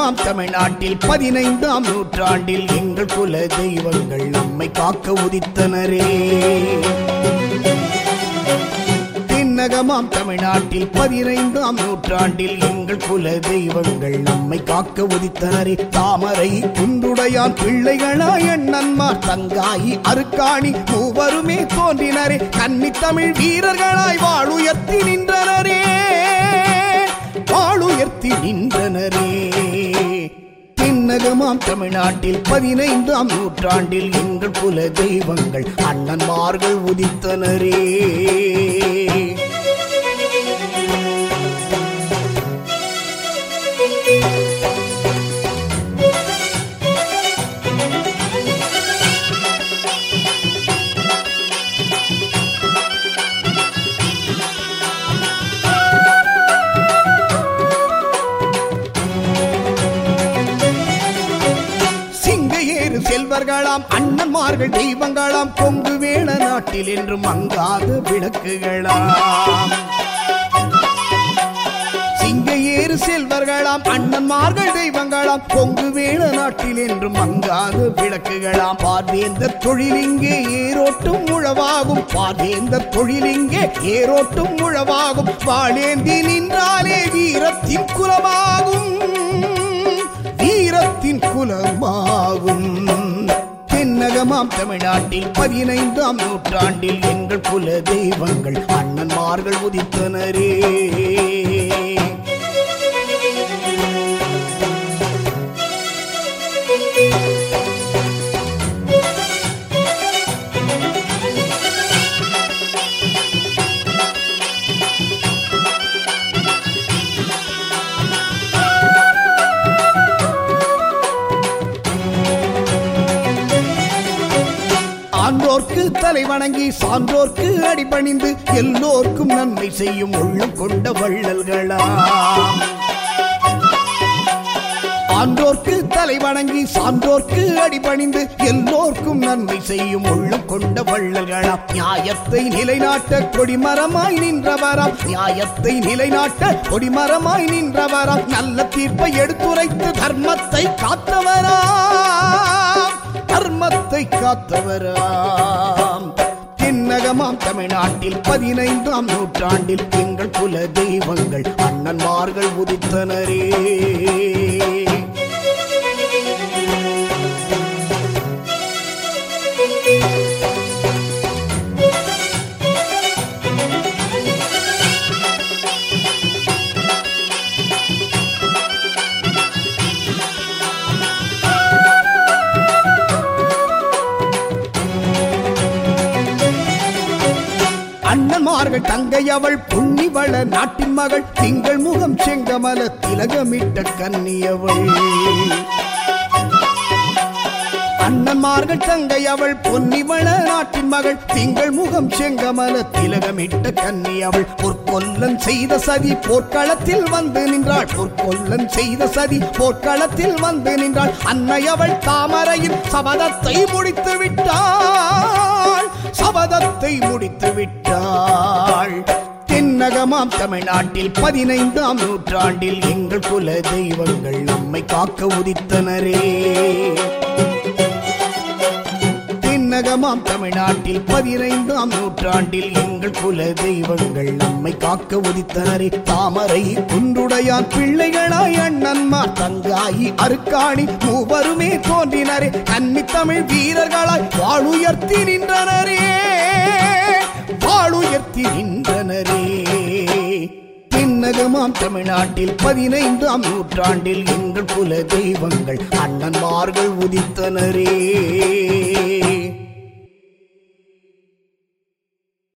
தென்னகமாம் தமிழ்நாட்டில் பதினைந்தாம் நூற்றாண்டில் எங்கள் குல தெய்வங்கள் நம்மை காக்க உதித்தனரே தென்னகமாம் தமிழ்நாட்டில் பதினைந்தாம் நூற்றாண்டில் எங்கள் குல தெய்வங்கள் நம்மை காக்க உதித்தனரே தாமரை குன்றுடையான் பிள்ளைகளாய் அண்ணன்மார் தங்காயி அருக்காணி மூவருமே தோன்றினரே கன்னி தமிழ் வீரர்களாய் வாழுயர்த்தி நின்றனரே வாழுயர்த்தி நின்றனரே தென்னகமாம் தமிழ்நாட்டில் பதினைந்தாம் நூற்றாண்டில் எங்கள் குல தெய்வங்கள் அண்ணன்மார்கள் உதித்தனரே சிங்க ஏறு செல்வர்களாம் அண்ணன்மார்கள் தெய்வங்களாம் கொங்கு வேண நாட்டில் என்று மங்காத விளக்குகளாம் சிங்க ஏறு செல்வர்களாம் அண்ணன்மார்கள் தெய்வங்களாம் கொங்கு வேண நாட்டில் என்று மங்காத விளக்குகளாம் பார்வேந்தர் தொழிலிங்கே ஏரோட்டும் உழவாகும் பார்வேந்தர் தொழிலிங்கே ஏரோட்டும் உழவாகும் வாழேந்தி நின்றாலே வீரத்தின் குலமாகும் வீரத்தின் குலமாகும் தென்னகமாம் தமிழ்நாட்டில் பதினைந்தாம் நூற்றாண்டில் எங்கள் குல தெய்வங்கள் அண்ணன்மார்கள் உதித்தனரே ஆண்டோர்க்கு தலை வணங்கி சான்றோர்க்கு அடிபணிந்து எல்லோர்க்கும் நன்மை செய்யும் உள்ளம் கொண்ட வள்ளல்களாம் ஆண்டோர்க்கு தலை வணங்கி சான்றோர்க்கு அடிபணிந்து எல்லோர்க்கும் நன்மை செய்யும் உள்ளம் கொண்ட வள்ளல்களாம் நியாயத்தை நிலைநாட்ட கொடிமரமாய் நின்றவராம் நியாயத்தை நிலைநாட்ட கொடிமரமாய் நின்றவராம் நல்ல தீர்ப்பை எடுத்துரைத்து தர்மத்தை காத்தவராம் தர்மத்தை காத்தவராம் தென்னகமாம் தமிழ்நாட்டில் பதினைந்தாம் நூற்றாண்டில் எங்கள் குல தெய்வங்கள் அண்ணன்மார்கள் உதித்தனரே அண்ணன்மார்கள் தங்கை அவள் புன்னிவள நாட்டின் மகள் திங்கள் முகம் செங்கமல திலகமிட்ட கன்னியவள் அண்ணன்மார்கள் தங்கை அவள் பொன்னிவள நாட்டின் மகள் திங்கள் முகம் செங்கமல திலகமிட்ட கன்னி அவள் பொற்கொல்லன் செய்த சதி போர்க்களத்தில் வந்து நின்றாள் பொற்கொல்லன் செய்த சதி போர்க்களத்தில் வந்து நின்றாள் அன்னை அவள் தாமரையில் சபதத்தை முடித்து விட்டாள் சபதத்தை முடித்து விட்டாள் தென்னகமாம் தமிழ்நாட்டில் பதினைந்தாம் நூற்றாண்டில் எங்கள் குல தெய்வங்கள் நம்மை காக்க உதித்தனரே தென்னகமாம் தமிழ்நாட்டில் பதினைந்தாம் நூற்றாண்டில் எங்கள் குல தெய்வங்கள் நம்மை காக்க உதித்தனரே தாமரை குன்றுடையான் பிள்ளைகளாய் அண்ணன்மார் தங்காயி அருக்காணி மூவருமே தோன்றினரே கன்னி தமிழ் வீரர்களாய் வாழுயர்த்தி நின்றனரே வாழுயர்த்தி நின்றனரே தென்னகமாம் தமிழ்நாட்டில் பதினைந்தாம் நூற்றாண்டில் எங்கள் குல தெய்வங்கள் அண்ணன்மார்கள் உதித்தனரே